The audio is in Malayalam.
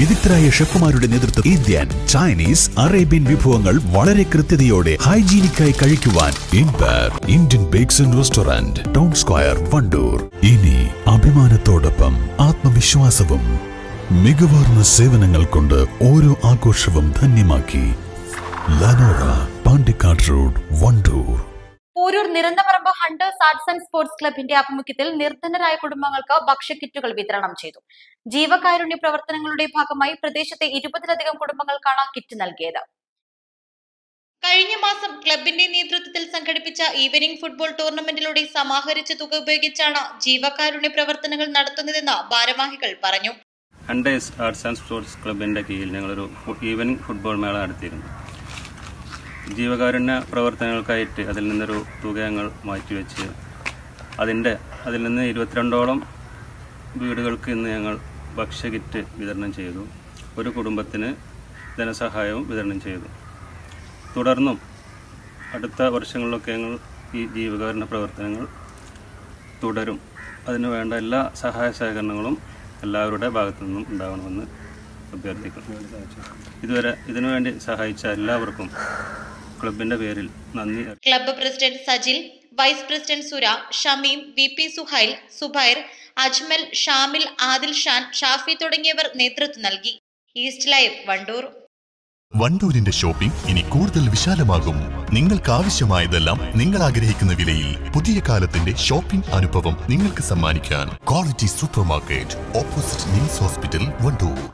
വിദഗ്ധരായ ഷെഫുമാരുടെ നേതൃത്വം ഇന്ത്യൻ ചൈനീസ് അറേബ്യൻ വിഭവങ്ങൾ വളരെ കൃത്യതയോടെ ഹൈജീനിക്കായി കഴിക്കുവാൻ Empire Indian Bakes and Restaurant Town Square Wandoor ഇനി അഭിമാനത്തോടൊപ്പം ആത്മവിശ്വാസവും മികവാർന്ന സേവനങ്ങൾ കൊണ്ട് ഓരോ ആഘോഷവും ധന്യമാക്കി ലനോറ Pandikkad road Wandoor Poroor Niranthaparamba Hunters Arts and Sports ക്ലബിന്റെ ആഭിമുഖ്യത്തിൽ നിർധനരായ കുടുംബങ്ങൾക്ക് ഭക്ഷ്യക്കിറ്റുകൾ വിതരണം ചെയ്തു ജീവകാരുണ്യ പ്രവർത്തനങ്ങളുടെ ഭാഗമായി പ്രദേശത്തെ ഇരുപതിലധികം കുടുംബങ്ങൾക്കാണ് കിറ്റ് നൽകിയത് കഴിഞ്ഞ മാസം ക്ലബിന്റെ നേതൃത്വത്തിൽ സംഘടിപ്പിച്ച ഈവനിംഗ് ഫുട്ബോൾ ടൂർണമെന്റിലൂടെ സമാഹരിച്ച തുക ഉപയോഗിച്ചാണ് ജീവകാരുണ്യ പ്രവർത്തനങ്ങൾ നടത്തുന്നതെന്ന് ഭാരവാഹികൾ പറഞ്ഞു ഹണ്ടേഴ്സ് ആർട്സ് ആൻഡ് സ്പോർട്സ് ക്ലബിൻ്റെ കീഴിൽ ഞങ്ങളൊരു ഫു- ഈവനിംഗ് ഫുട്ബോൾ മേള നടത്തിയിരുന്നു ജീവകാരുണ്യ പ്രവർത്തനങ്ങൾക്കായിട്ട് അതിൽ നിന്നൊരു തുക ഞങ്ങൾ മാറ്റിവെച്ച് അതിൻ്റെ അതിൽ നിന്ന് ഇരുപത്തിരണ്ടോളം വീടുകൾക്ക് ഇന്ന് ഞങ്ങൾ ഭക്ഷ്യകിറ്റ് വിതരണം ചെയ്തു ഒരു കുടുംബത്തിന് ധനസഹായവും വിതരണം ചെയ്തു തുടർന്നും അടുത്ത വർഷങ്ങളിലൊക്കെ ഞങ്ങൾ ഈ ജീവകാരുണ്യ പ്രവർത്തനങ്ങൾ തുടരും അതിനു വേണ്ട എല്ലാ സഹായ സഹകരണങ്ങളും എല്ലാവരുടെ ഭാഗത്തു നിന്നും ഉണ്ടാവണമെന്ന് അഭ്യർത്ഥിക്കുന്നു ഇതുവരെ ഇതിനുവേണ്ടി സഹായിച്ച എല്ലാവർക്കും ക്ലബിൻ്റെ പേരിൽ നന്ദി club president Sajil vice president Sura Shameem V P Suhail Subair Ajmal Shamil Adil Shan Shafi തുടങ്ങിയവർ നേതൃത്വം നൽകി ഈസ്റ്റ് ലൈവ് വണ്ടൂർ വണ്ടൂരിന്റെ ഷോപ്പിംഗ് ഇനി കൂടുതൽ വിശാലമാകും നിങ്ങൾക്ക് ആവശ്യമായതെല്ലാം നിങ്ങൾ ആഗ്രഹിക്കുന്ന വിലയിൽ പുതിയ കാലത്തിന്റെ ഷോപ്പിംഗ് അനുഭവം നിങ്ങൾക്ക് സമ്മാനിക്കാൻ Quality Supermarket opposite NIMS hospital Wandoor